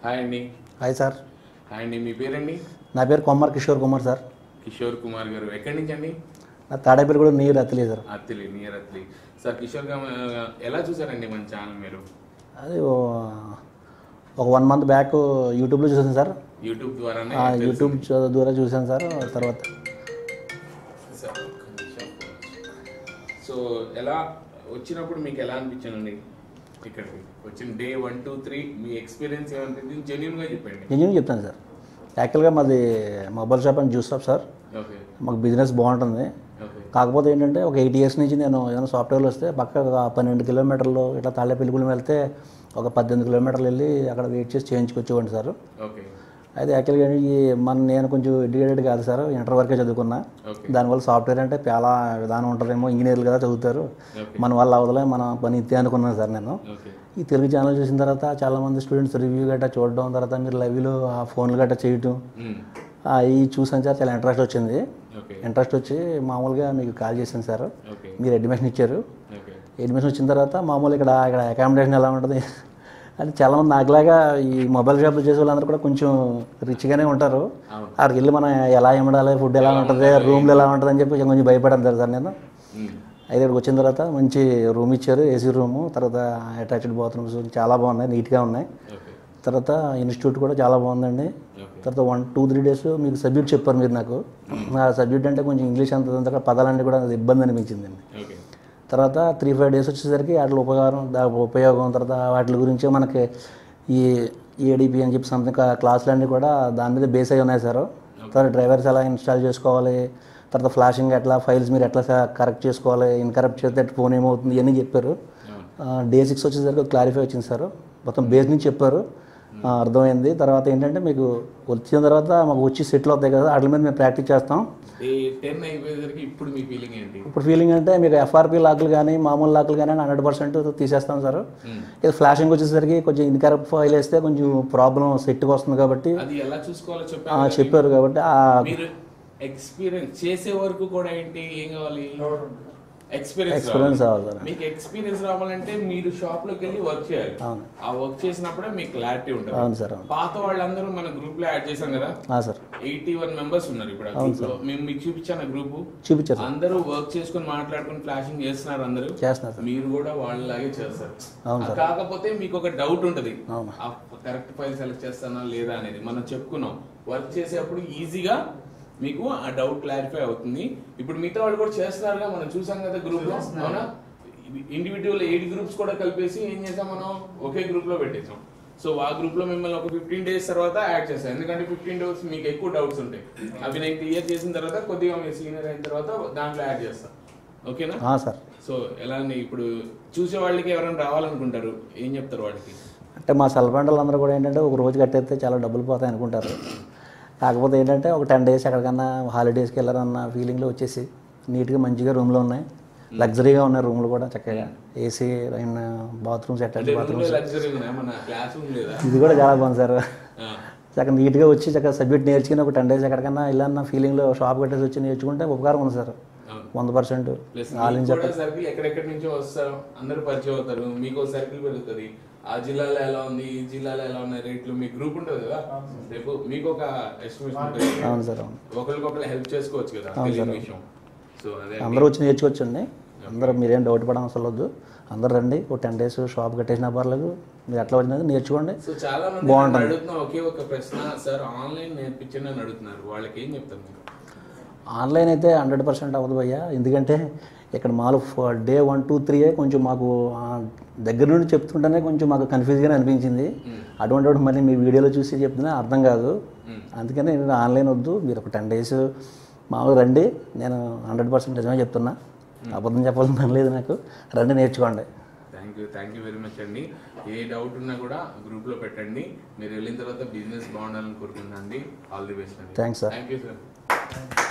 Hi అండి hi sir hi అండి మీ పేరండి నా పేరు కొమ్మర్ కిషోర్ కుమార్ సార్ కిషోర్ కుమార్ గారు ఎక్కడి నుంచి అండి నా తాడేపల్లి కూడా నీరు అత్తలే sir Attili near Attili sir Kishore గారు ఎలా చూసారండి మన ఛానల్ మీరు అది ఓ- ఒక వన్ మంత్ బ్యాక్ యూట్యూబ్లో చూసాను సార్ యూట్యూబ్ ద్వారానే ఆ యూట్యూబ్ చూ- ద్వారా చూసాను సార్ తర్వాత సార్, ఒక్క నిమిషం. సో ఎలా వచ్చినప్పుడు మీకు ఎలా అనిపించానండి ఇక్కడికి వచ్చిన డే వన్ టూ త్రీ మీ ఎక్స్పీరియన్స్ ఏమనిపించింది జెన్యున్ గా చెప్పండి నిజంగా చెప్తాను సార్ యాక్చువల్గా మాది mobile shop and juice shop sir okay మాకు బిజినెస్ బాగుంటుంది ఓకే కాకపోతే ఏంటంటే ఒక ఎయిట్ ఇయర్స్ నుంచి నేను ఏదైనా సాఫ్ట్వేర్లో వస్తే పక్కగా పన్నెండు కిలోమీటర్లు ఇట్లా తాళ్ళేపల్లిగూడెం వెళ్తే ఒక పద్దెనిమిది కిలోమీటర్లు వెళ్ళి అక్కడ వెయిట్ చేసి చేయించుకొచ్చేవాడిని సార్ ఓకే అయితే యాక్చువల్గా ఈ మన నేను కొంచెం ఎడ్యుకేటెడ్ కాదు సార్ ఇంటర్ వరకే చదువుకున్నా ఓకే దానివల్ల సాఫ్ట్వేర్ అంటే చాలా విధానం ఉంటుందేమో ఇంజనీర్లు కదా చదువుతారు ఓకే మన వల్ల అవదలే మన పని ఇత్తే అనుకున్నాను సార్ నేను ఓకే ఈ తెలుగు ఛానల్ చూసిన తర్వాత చాలామంది స్టూడెంట్స్ రివ్యూ గట్రా చూడడం తర్వాత మీరు లైవ్లో ఆ ఫోన్లు గట్రా చేయటం మ్మ్. అవి చూసాను సార్ చాలా ఇంట్రెస్ట్ వచ్చింది ఓకే ఇంట్రెస్ట్ వచ్చి మామూలుగా మీకు కాల్ చేశాను సార్ ఓకే మీరు అడ్మిషన్ ఇచ్చారు ఓకే అడ్మిషన్ వచ్చిన తర్వాత మామూలు ఇక్కడ ఇక్కడ అకామిడేషన్ ఎలా ఉంటుంది అది చాలామంది నాకులాగా ఈ మొబైల్ షాపులు చేసే వాళ్ళందరూ కూడా కొంచెం రిచ్గానే ఉంటారు అవును అక్కడికి వెళ్ళి మనం ఎలా ఇమ్మడాలి ఫుడ్ ఎలా ఉంటుంది రూమ్లు ఎలా ఉంటుంది అని చెప్పి కొంచెం భయపడాను సార్ సార్ నేను మ్మ్. అయితే ఇక్కడికి వచ్చిన తర్వాత మంచి రూమ్ ఇచ్చారు ఏసీ రూము తర్వాత అటాచ్డ్ బాత్రూమ్స్ చాలా బాగున్నాయి నీట్గా ఉన్నాయి ఓకే తర్వాత ఇన్స్టిట్యూట్ కూడా చాలా బాగుందండి ఓకే తర్వాత వన్ టూ త్రీ డేస్ మీకు సబ్జెక్ట్ చెప్పారు మీరు నాకు ఆ సబ్జెక్ట్ అంటే కొంచెం ఇంగ్లీష్ అంత అంత పదాలన్నీ కూడా అది ఇబ్బంది అనిపించిందండి ఓకే తర్వాత త్రీ ఫైవ్ డేస్ వచ్చేసరికి వాటి ఉపకారం దా ఉపయోగం తర్వాత వాటి గురించి మనకి ఈ ఏడిపి అని చెప్పి సంథింగ్ క్లాసులన్నీ కూడా దాని మీద బేస్ అయి ఉన్నాయి సార్ తర్వాత డ్రైవర్స్ ఎలా ఇన్స్టాల్ చేసుకోవాలి తర్వాత ఫ్లాషింగ్ ఎట్లా ఫైల్స్ మీరు ఎట్లా కరెక్ట్ చేసుకోవాలి ఇన్కరెక్ట్ చేస్తే ఫోన్ ఏమవుతుంది ఇవన్నీ చెప్పారు అవును డే సిక్స్ వచ్చేసరికి క్లారిఫై వచ్చింది సార్ మొత్తం బేస్ నుంచి చెప్పారు ఆ, అర్థమైంది తర్వాత ఏంటంటే మీకు వచ్చిన తర్వాత మాకు వచ్చి సెటిల్ అవుతాయి కదా వాటి మీద మేము ప్రాక్టీస్ చేస్తాం ఈ టెన్ అయిపోయేసరికి ఇప్పుడు మీ ఫీలింగ్ ఏంటి ఇప్పుడు ఫీలింగ్ అంటే మీకు ఎఫ్ఆర్పి లాకులు కానీ మామూలు లాకులు కానీ హండ్రెడ్ పర్సెంట్ తీసేస్తాం సార్ మ్మ్. ఇది ఫ్లాషింగ్ వచ్చేసరికి కొంచెం ఇన్కరెక్ట్ ఫైల్ వేస్తే కొంచెం ప్రాబ్లం సెట్కి వస్తుంది కాబట్టి అది ఎలా చూసుకోవాలో ఆ, చెప్పారు చెప్పారు కాబట్టి ఆ మీరు ఎక్స్పీరియన్స్ చేసే వరకు కూడా ఏంటి ఏం కావాలి ఎక్స్పీరియన్స్ ఎక్స్పీరియన్స్ అవ్వాలి సార్ మీకు ఎక్స్పీరియన్స్ రావాలంటే మీరు షాప్ లోకి వెళ్ళి వర్క్ చేయాలి అవును ఆ వర్క్ చేసినప్పుడే మీకు క్లారిటీ ఉంటుంది అవును సార్ అవును పాత వాళ్ళందరూ మన గ్రూప్ లో యాడ్ చేశాం కదా ఆ, సార్ ఎయిటీ వన్ మెంబర్స్ ఉన్నారు ఇప్పుడు ఆ గ్రూప్ లో మేము మీకు చూపించాను గ్రూప్ చూపించారు సార్ అందరూ వర్క్ చేసుకుని మాట్లాడుకుని ఫ్లాషింగ్ చేస్తున్నారు అందరూ చేస్తున్నారు సార్ మీరు కూడా వాళ్ళలాగే చేస్తారు అవును ఆ కాకపోతే మీకు ఒక డౌట్ ఉంటది అవును ఆ కరెక్ట్ ఫైల్ సెలెక్ట్ చేస్తానా లేదా అనేది మనం చెప్పుకున్నాం వర్క్ చేసేటప్పుడు ఈజీగా మీకు ఆ డౌట్ క్లారిఫై అవుతుంది ఇప్పుడు మిగతా వాళ్ళు కూడా చేస్తున్నారుగా మనం చూసాం కదా గ్రూప్ లో అవునా ఇండివిజువల్ ఎయిట్ గ్రూప్స్ కూడా కలిపేసి ఏం చేసాం మనం ఒకే గ్రూప్ లో పెట్టేసాం సో ఆ గ్రూప్ లో మిమ్మల్ని ఒక ఫిఫ్టీన్ డేస్ తర్వాత యాడ్ చేస్తాం ఎందుకంటే ఫిఫ్టీన్ డేస్ మీకు ఎక్కువ డౌట్స్ ఉంటాయి అవి నేను క్లియర్ చేసిన తర్వాత కొద్దిగా మీరు సీనియర్ అయిన తర్వాత దాంట్లో యాడ్ చేస్తాం ఓకేనా ఆ, సార్ సో ఎలా అని ఇప్పుడు చూసే వాళ్ళకి ఎవరైనా రావాలనుకుంటారు ఏం చెప్తారు వాళ్ళకి అంటే మా సెల్ఫ్ అందరూ కూడా ఏంటంటే ఒక రోజు కట్టేస్తే చాలా డబ్బులు పోతాయి అనుకుంటారు కాకపోతే ఏంటంటే ఒక టెన్ డేస్ ఎక్కడికన్నా హాలిడేస్కి వెళ్ళారన్న ఫీలింగ్లో వచ్చేసి నీట్గా మంచిగా రూమ్లో ఉన్నాయి లగ్జరీగా ఉన్నాయి రూమ్లు కూడా చక్కగా ఏసీ అండ్ బాత్రూమ్స్ అటాచ్ అంటే బాత్రూమ్ రూమ్లో లగ్జరీ ఉన్నాయా మన క్లాస్ రూమ్ లేదా ఇది కూడా చాలా బాగుంది సార్ ఆ, చక్కగా నీట్గా వచ్చి చక్కగా సబ్జెక్ట్ నేర్చుకుని ఒక టెన్ డేస్ ఎక్కడికన్నా వెళ్ళాలన్న ఫీలింగ్లో షాప్ కట్టేసి వచ్చి నేర్చుకుంటే ఉపకారం ఉంది సార్ అవును వంద పర్సెంట్ ప్లస్ ఆల్ మీకు కూడా సర్కిల్ ఎక్కడెక్కడి నుంచో వస్తారు అందరూ పరిచయం అవుతారు మీకు సర్కిల్ పెరుగుతుంది ఆ జిల్లాలో ఎలా ఉంది ఈ జిల్లాలో ఎలా ఉన్నాయి రేట్లు మీ గ్రూప్ ఉంటుంది కదా రేపు మీకు ఒక ఎస్టిమేషన్ ఉంటుంది అవును సార్ అవును ఒకరికొకరు హెల్ప్ చేసుకోవచ్చు కదా తెలియని విషయం సో అదే అందరూ వచ్చి నేర్చుకోవచ్చండి అందరూ మీరేం డౌట్ పడడం అసలు వద్దు అందరూ రండి ఒక టెన్ డేస్ షాప్ కట్టేసిన పర్లేదు మీరు ఎట్లా వచ్చినది నేర్చుకోండి సో చాలా మంది నన్ను అడుగుతున్న ఒకే ఒక ప్రశ్న సార్ ఆన్లైన్ నేర్పించండి అని అడుగుతున్నారు వాళ్ళకి ఏం చెప్తారు మీరు ఆన్లైన్ అయితే హండ్రెడ్ పర్సెంట్ అవ్వదు భయ్యా ఎందుకంటే ఇక్కడ మాలు డే వన్ టూ త్రీ కొంచెం మాకు ఆ, దగ్గర నుండి చెప్తుంటేనే కొంచెం మాకు కన్ఫ్యూజ్గానే అనిపించింది అటువంటి వాడు మళ్ళీ మీ వీడియోలో చూసి చెప్తున్నా అర్థం కాదు Hmm. అందుకని నేను ఆన్లైన్ వద్దు మీరు ఒక టెన్ డేస్ మామూలుగా రండి నేను హండ్రెడ్ పర్సెంట్ నిజమే చెప్తున్నా అబద్ధం చెప్పాల్సిన పని లేదు నాకు రండి నేర్చుకోండి thank you thank you very much అండి ఏ డౌట్ ఉన్నా కూడా గ్రూప్లో పెట్టండి మీరు వెళ్ళిన తర్వాత బిజినెస్ బాగుండాలని కోరుకుంటున్నాను అండి ఆల్ ది బెస్ట్ అండి thanks sir thank you sir